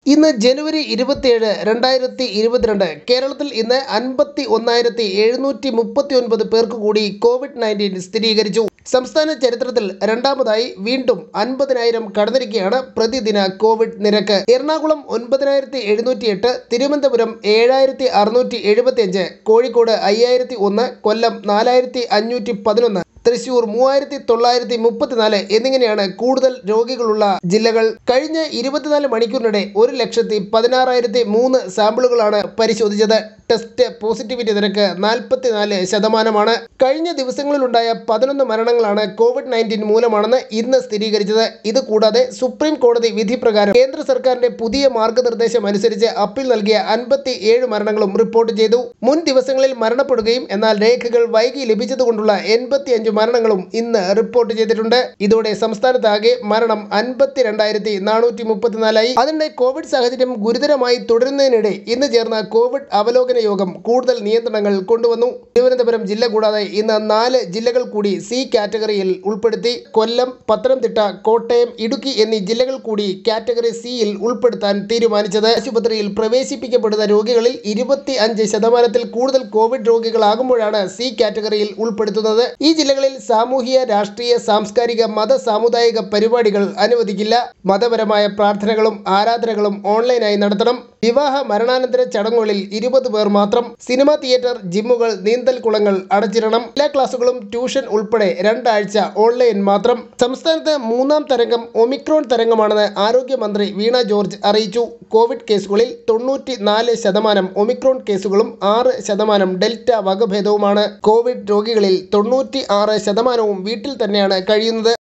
ഇന്ന് ജനുവരി ഇരുപത്തിയേഴ് രണ്ടായിരത്തി ഇരുപത്തിരണ്ട് കേരളത്തിൽ ഇന്ന് അൻപത്തി ഒന്നായിരത്തി എഴുന്നൂറ്റി മുപ്പത്തി ഒൻപത് പേർക്ക് കൂടി കോവിഡ് നയൻറ്റീൻ സ്ഥിരീകരിച്ചു സംസ്ഥാന ചരിത്രത്തിൽ രണ്ടാമതായി വീണ്ടും അൻപതിനായിരം കടന്നിരിക്കുകയാണ് പ്രതിദിന കോവിഡ് നിരക്ക് എറണാകുളം ഒൻപതിനായിരത്തി എഴുന്നൂറ്റി എട്ട് തിരുവനന്തപുരം ഏഴായിരത്തി അറുന്നൂറ്റി എഴുപത്തിയഞ്ച് കോഴിക്കോട് അയ്യായിരത്തി ഒന്ന് കൊല്ലം നാലായിരത്തി അഞ്ഞൂറ്റി പതിനൊന്ന് തൃശൂർ മൂവായിരത്തി തൊള്ളായിരത്തി മുപ്പത്തിനാല് എന്നിങ്ങനെയാണ് കൂടുതൽ രോഗികളുള്ള ജില്ലകൾ കഴിഞ്ഞ ഇരുപത്തിനാല് മണിക്കൂറിനിടെ ഒരു ലക്ഷത്തി പതിനാറായിരത്തി മൂന്ന് സാമ്പിളുകളാണ് പരിശോധിച്ചത് ടെസ്റ്റ് പോസിറ്റിവിറ്റി നിരക്ക് നാൽപ്പത്തിനാല് ശതമാനമാണ് കഴിഞ്ഞ ദിവസങ്ങളിലുണ്ടായ പതിനൊന്ന് മരണങ്ങളാണ് കോവിഡ് നയൻറ്റീൻ മൂലമാണെന്ന് ഇന്ന് സ്ഥിരീകരിച്ചത് ഇത് കൂടാതെ സുപ്രീം കോടതി വിധി പ്രകാരം കേന്ദ്ര സർക്കാരിന്റെ പുതിയ മാർഗനിർദ്ദേശം അനുസരിച്ച് അപ്പീൽ നൽകിയ അൻപത്തി ഏഴ് മരണങ്ങളും റിപ്പോർട്ട് ചെയ്തു മുൻ ദിവസങ്ങളിൽ മരണപ്പെടുകയും എന്നാൽ രേഖകൾ വൈകി ലഭിച്ചതുകൊണ്ടുള്ള എൺപത്തിയഞ്ച് മരണങ്ങളും ഇന്ന് റിപ്പോർട്ട് ചെയ്തിട്ടുണ്ട് ഇതോടെ സംസ്ഥാനത്താകെ മരണം അൻപത്തി രണ്ടായിരത്തി നാനൂറ്റി മുപ്പത്തിനാലായി അതിനിടെ കോവിഡ് സാഹചര്യം ഗുരുതരമായി തുടരുന്നതിനിടെ ഇന്ന് ചേർന്ന കോവിഡ് അവലോകന യോഗം കൂടുതൽ നിയന്ത്രണങ്ങൾ കൊണ്ടുവന്നു തിരുവനന്തപുരം ജില്ല കൂടാതെ ഇന്ന് നാല് ജില്ലകൾ കൂടി സി കാറ്റഗറിയിൽ ഉൾപ്പെടുത്തി കൊല്ലം പത്തനംതിട്ട കോട്ടയം ഇടുക്കി എന്നീ ജില്ലകൾ കൂടി കാറ്റഗറി സിയിൽ ഉൾപ്പെടുത്താൻ തീരുമാനിച്ചത് ആശുപത്രിയിൽ പ്രവേശിപ്പിക്കപ്പെടുന്ന രോഗികളിൽ ഇരുപത്തി അഞ്ച് ശതമാനത്തിൽ കൂടുതൽ കോവിഡ് രോഗികളാകുമ്പോഴാണ് സി കാറ്റഗറിയിൽ ഉൾപ്പെടുത്തുന്നത് ഈ ജില്ലകളിൽ സാമൂഹിക രാഷ്ട്രീയ സാംസ്കാരിക മത സാമുദായിക പരിപാടികൾ അനുവദിക്കില്ല മതപരമായ പ്രാർത്ഥനകളും ആരാധനകളും ഓൺലൈനായി നടത്തണം വിവാഹ മരണാനന്തര ചടങ്ങുകളിൽ ഇരുപത് പേർ മാത്രം സിനിമാ തിയേറ്റർ ജിമ്മുകൾ നീന്തൽ കുളങ്ങൾ അടച്ചിടണം എല്ലാ ക്ലാസുകളും ട്യൂഷൻ ഉൾപ്പെടെ രണ്ടാഴ്ച ഓൺലൈൻ മാത്രം സംസ്ഥാനത്ത് മൂന്നാം തരംഗം ഒമിക്രോൺ തരംഗമാണെന്ന് ആരോഗ്യമന്ത്രി വീണ ജോർജ് അറിയിച്ചു കോവിഡ് കേസുകളിൽ തൊണ്ണൂറ്റി നാല് ശതമാനം ഒമിക്രോൺ കേസുകളും ആറ് ശതമാനം ഡെൽറ്റ വകഭേദവുമാണ് കോവിഡ് രോഗികളിൽ തൊണ്ണൂറ്റി ആറ് ശതമാനവും വീട്ടിൽ തന്നെയാണ് കഴിയുന്നത്